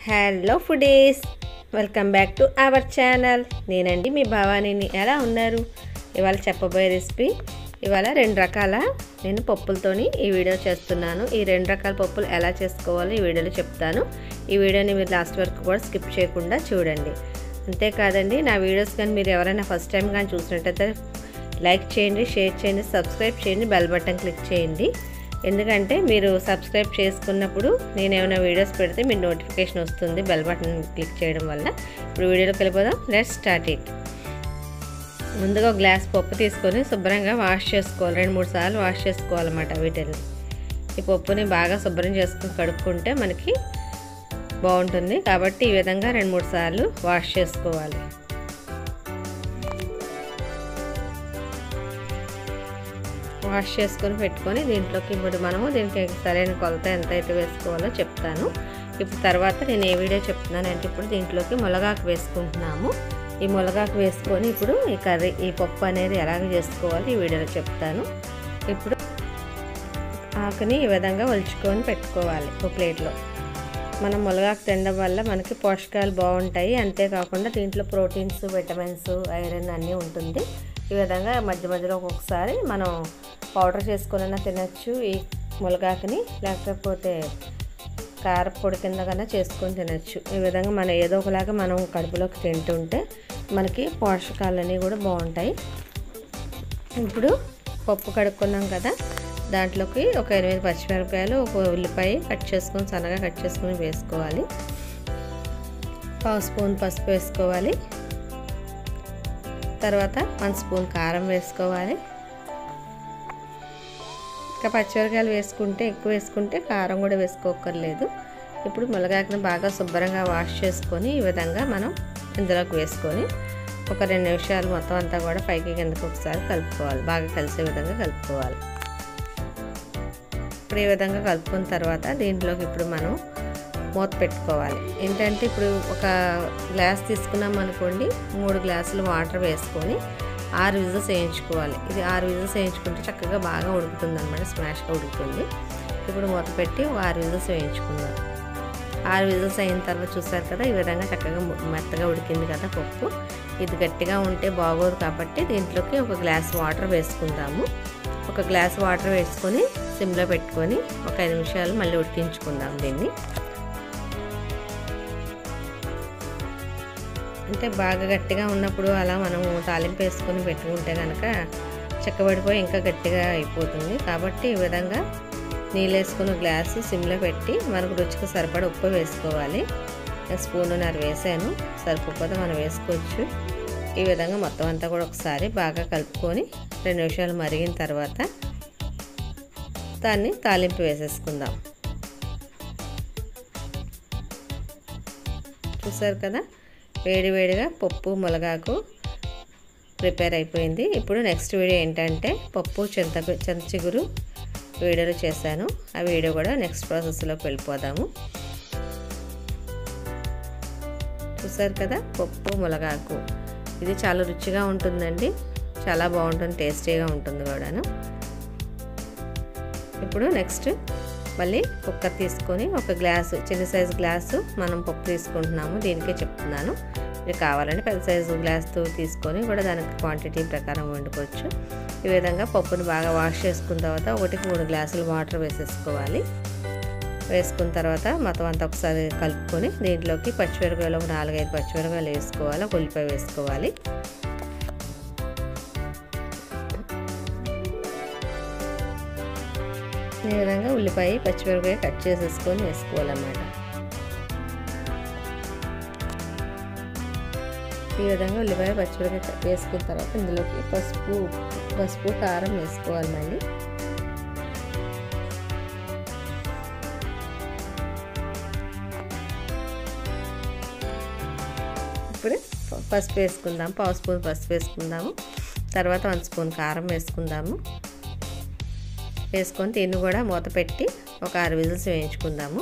hello foodies welcome back to our channel నేనండి మీ భవానీని ఎలా ఉన్నారు ఇవాళ చెప్పబోయే రెసిపీ ఇవాళ రెండు రకాల నేను పప్పులతోని ఈ వీడియో చేస్తున్నాను ఈ రెండు రకాల పప్పులు ఎలా చేసుకోవాలో ఈ వీడియోలో చెప్తాను ఈ వీడియోని మీరు లాస్ట్ వరకు కూడా స్కిప్ చేయకుండా చూడండి అంతేకాదండి నా వీడియోస్ కానీ మీరు ఎవరైనా ఫస్ట్ టైం కానీ చూసినట్టయితే లైక్ చేయండి షేర్ చేయండి సబ్స్క్రైబ్ చేయండి బెల్ బటన్ క్లిక్ చేయండి ఎందుకంటే మీరు సబ్స్క్రైబ్ చేసుకున్నప్పుడు నేను ఏమైనా వీడియోస్ పెడితే మీకు నోటిఫికేషన్ వస్తుంది బెల్ బటన్ క్లిక్ చేయడం వల్ల ఇప్పుడు వీడియోలోకి వెళ్ళిపోదాం లెట్స్ స్టార్ట్ ఇట్ ముందుగా ఒక గ్లాస్ పప్పు తీసుకొని శుభ్రంగా వాష్ చేసుకోవాలి రెండు మూడు సార్లు వాష్ చేసుకోవాలన్నమాట వీటిని ఈ పప్పుని బాగా శుభ్రం చేసుకుని కడుక్కుంటే మనకి బాగుంటుంది కాబట్టి ఈ విధంగా రెండు మూడు సార్లు వాష్ చేసుకోవాలి వాష్ చేసుకొని పెట్టుకొని దీంట్లోకి ఇప్పుడు మనము దీనికి సరైన కొలత ఎంత అయితే వేసుకోవాలో చెప్తాను ఇప్పుడు తర్వాత నేను ఏ వీడియో చెప్తున్నానంటే ఇప్పుడు దీంట్లోకి మునగాకు వేసుకుంటున్నాము ఈ మునగాకు వేసుకొని ఇప్పుడు ఈ కర్రీ ఈ పప్పు అనేది ఎలాగ చేసుకోవాలి ఈ వీడియోలో చెప్తాను ఇప్పుడు ఆకుని ఈ విధంగా ఒలుచుకొని పెట్టుకోవాలి ఒక ప్లేట్లో మనం మునగాకు తినడం వల్ల మనకి పోషకాలు బాగుంటాయి అంతేకాకుండా దీంట్లో ప్రోటీన్స్ విటమిన్స్ ఐరన్ అన్నీ ఉంటుంది ఈ విధంగా మధ్య మధ్యలో ఒక్కొక్కసారి మనం పౌడర్ చేసుకునైనా తినచ్చు ఈ మునగాకుని లేకపోతే కారపొడి కింద కన్నా చేసుకొని తినచ్చు ఈ విధంగా మనం ఏదో ఒకలాగా మనం కడుపులోకి తింటుంటే మనకి పోషకాలన్నీ కూడా బాగుంటాయి ఇప్పుడు పప్పు కడుక్కున్నాం కదా దాంట్లోకి ఒక ఎనిమిది పచ్చిమిరపకాయలు ఒక ఉల్లిపాయ కట్ చేసుకొని సన్నగా కట్ చేసుకొని వేసుకోవాలి పావు స్పూన్ పసుపు వేసుకోవాలి తర్వాత వన్ స్పూన్ కారం వేసుకోవాలి ఇంకా పచ్చిమిరకాయలు వేసుకుంటే ఎక్కువ వేసుకుంటే కారం కూడా వేసుకోకర్లేదు ఇప్పుడు మునగాకుని బాగా శుభ్రంగా వాష్ చేసుకొని ఈ విధంగా మనం ఇందులోకి వేసుకొని ఒక రెండు నిమిషాలు మొత్తం అంతా కూడా పైకి కిందకు ఒకసారి కలుపుకోవాలి బాగా కలిసే విధంగా కలుపుకోవాలి ఇప్పుడు ఈ విధంగా కలుపుకున్న తర్వాత దీంట్లోకి ఇప్పుడు మనం మూత పెట్టుకోవాలి ఏంటంటే ఇప్పుడు ఒక గ్లాస్ తీసుకున్నాం అనుకోండి మూడు గ్లాసులు వాటర్ వేసుకొని ఆరు విజిల్స్ వేయించుకోవాలి ఇది ఆరు విజిల్స్ వేయించుకుంటే చక్కగా బాగా ఉడుకుతుంది అనమాట స్మాష్గా ఉడుకుతుంది ఇప్పుడు మూత పెట్టి ఒక ఆరు విజిల్స్ వేయించుకుందాం ఆరు విజిల్స్ అయిన తర్వాత చూసారు కదా ఈ విధంగా చక్కగా మెత్తగా ఉడికింది కదా పప్పు ఇది గట్టిగా ఉంటే బాగోదు కాబట్టి దీంట్లోకి ఒక గ్లాస్ వాటర్ వేసుకుందాము ఒక గ్లాస్ వాటర్ వేసుకొని సిమ్లో పెట్టుకొని ఒక ఐదు నిమిషాలు మళ్ళీ ఉడికించుకుందాం దీన్ని అంటే బాగా గట్టిగా ఉన్నప్పుడు అలా మనం తాలింపు వేసుకొని పెట్టుకుంటే కనుక చెక్కబడిపోయి ఇంకా గట్టిగా అయిపోతుంది కాబట్టి ఈ విధంగా నీళ్ళు వేసుకుని గ్లాసు సిమ్లో పెట్టి మనకు రుచికి సరిపడ ఉప్పు వేసుకోవాలి స్పూన్నర వేసాను సరిపోతే మనం వేసుకోవచ్చు ఈ విధంగా మొత్తం అంతా కూడా ఒకసారి బాగా కలుపుకొని రెండు నిమిషాలు మరిగిన తర్వాత దాన్ని తాలింపు వేసేసుకుందాం చూసారు కదా వేడి వేడిగా పప్పు మునగాకు ప్రిపేర్ అయిపోయింది ఇప్పుడు నెక్స్ట్ వీడియో ఏంటంటే పప్పు చింత చింత చిగురు వీడియోలో చేశాను ఆ వీడియో కూడా నెక్స్ట్ ప్రాసెస్లోకి వెళ్ళిపోదాము చూసారు కదా పప్పు మునగాకు ఇది చాలా రుచిగా ఉంటుందండి చాలా బాగుంటుంది టేస్టీగా ఉంటుంది కూడాను ఇప్పుడు నెక్స్ట్ మళ్ళీ కుక్కర్ తీసుకొని ఒక గ్లాసు చిన్న సైజు గ్లాసు మనం పప్పు తీసుకుంటున్నాము దీనికే చెప్తున్నాను మీరు కావాలంటే పెద్ద సైజు గ్లాస్తో తీసుకొని కూడా దానికి క్వాంటిటీ ప్రకారం వండుకోవచ్చు ఈ విధంగా పప్పును బాగా వాష్ చేసుకున్న తర్వాత ఒకటికి మూడు గ్లాసులు వాటర్ వేసేసుకోవాలి వేసుకున్న తర్వాత మొత్తం అంతా ఒకసారి కలుపుకొని దీంట్లోకి పచ్చిమిరపకాయలు ఒక నాలుగైదు పచ్చిమిరపకాయలు వేసుకోవాలి ఒక ఉల్లిపాయ వేసుకోవాలి ఈ విధంగా ఉల్లిపాయ పచ్చిమిరపకాయ కట్ చేసేసుకొని వేసుకోవాలన్నమాట ఈ విధంగా ఉల్లిపాయ పచ్చిమిరపకాయ వేసుకున్న తర్వాత ఇందులోకి పసుపు పసుపు కారం వేసుకోవాలి మళ్ళీ ఇప్పుడు పసుపు వేసుకుందాం పావు స్పూన్ పసుపు వేసుకుందాము తర్వాత వన్ స్పూన్ కారం వేసుకుందాము వేసుకొని దీన్ని కూడా మూత పెట్టి ఒక ఆరు విజిల్స్ వేయించుకుందాము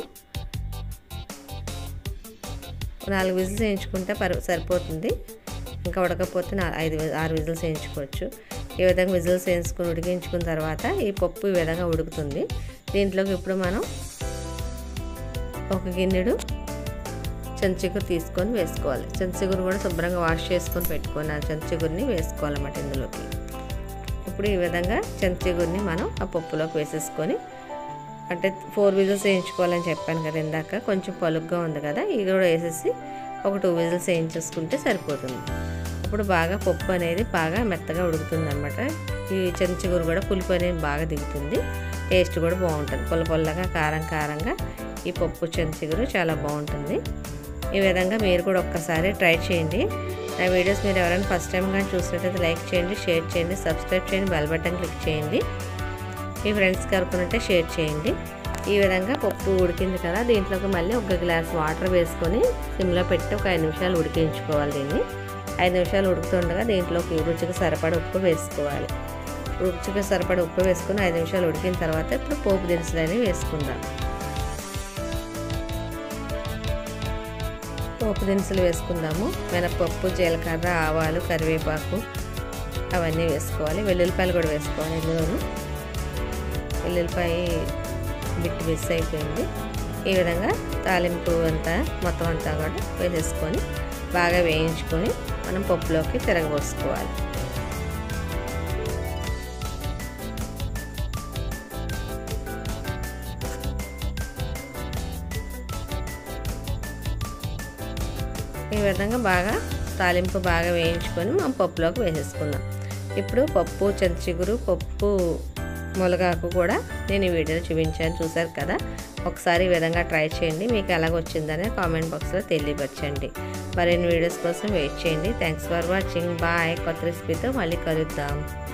నాలుగు విజిల్స్ వేయించుకుంటే పరు సరిపోతుంది ఇంకా ఉడకపోతే నా ఐదు ఆరు విజిల్స్ వేయించుకోవచ్చు ఈ విధంగా విజిల్స్ వేయించుకొని ఉడికించుకున్న తర్వాత ఈ పప్పు ఈ విధంగా ఉడుకుతుంది దీంట్లోకి ఇప్పుడు మనం ఒక గిన్నెడు చెంచిగురు తీసుకొని వేసుకోవాలి చెంచిగురు కూడా శుభ్రంగా వాష్ చేసుకొని పెట్టుకొని ఆ చెంచిగురిని వేసుకోవాలన్నమాట ఇందులోకి ఇప్పుడు ఈ విధంగా చెంచిగురిని మనం ఆ పప్పులోకి వేసేసుకొని అంటే ఫోర్ విజిల్స్ వేయించుకోవాలని చెప్పాను కదా ఇందాక కొంచెం పలుగ్గా ఉంది కదా ఇది కూడా వేసేసి ఒక టూ విజిల్స్ వేయించేసుకుంటే సరిపోతుంది అప్పుడు బాగా పప్పు అనేది బాగా మెత్తగా ఉడుకుతుంది అనమాట ఈ చెంచుగురు కూడా పులుపు అనేది బాగా దిగుతుంది టేస్ట్ కూడా బాగుంటుంది పుల్ల పుల్లగా కారం కారంగా ఈ పప్పు చెంచుగురు చాలా బాగుంటుంది ఈ విధంగా మీరు కూడా ఒక్కసారి ట్రై చేయండి నా వీడియోస్ మీరు ఎవరైనా ఫస్ట్ టైం కానీ చూసినట్టయితే లైక్ చేయండి షేర్ చేయండి సబ్స్క్రైబ్ చేయండి బెల్ బటన్ క్లిక్ చేయండి మీ ఫ్రెండ్స్కి కలుపుకుంటే షేర్ చేయండి ఈ విధంగా పప్పు ఉడికింది కదా దీంట్లోకి మళ్ళీ ఒక గ్లాస్ వాటర్ వేసుకొని సిమ్లో పెట్టి ఒక ఐదు నిమిషాలు ఉడికించుకోవాలి దీన్ని ఐదు నిమిషాలు ఉడుకుతుండగా దీంట్లోకి రుచికి సరిపడ ఉప్పు వేసుకోవాలి రుచికి సరిపడ ఉప్పు వేసుకుని ఐదు నిమిషాలు ఉడికిన తర్వాత ఇప్పుడు పోపు దినుసులు అనేవి వేసుకుందాం పోపు దినుసులు వేసుకుందాము మినపప్పు జీలకర్ర ఆవాలు కరివేపాకు అవన్నీ వేసుకోవాలి వెల్లుల్లిపాయలు కూడా వేసుకోవాలి ఇందులోను వెల్లుల్లిపాయ బిట్ మిస్ అయిపోయింది ఈ విధంగా తాలింపు అంతా మొత్తం అంతా కూడా వేసేసుకొని బాగా వేయించుకొని మనం పప్పులోకి తిరగబోసుకోవాలి ఈ విధంగా బాగా తాలింపు బాగా వేయించుకొని మనం పప్పులోకి వేసేసుకుందాం ఇప్పుడు పప్పు చెంచిగురు పప్పు ములగాకు కూడా నేను ఈ వీడియోలో చూపించాను చూసారు కదా ఒకసారి ఈ విధంగా ట్రై చేయండి మీకు ఎలాగొచ్చిందని కామెంట్ బాక్స్లో తెలియపరచండి మరిన్ని వీడియోస్ కోసం వెయిట్ చేయండి థ్యాంక్స్ ఫర్ వాచింగ్ బాయ్ కొత్త రెసిపీతో మళ్ళీ కలుద్దాం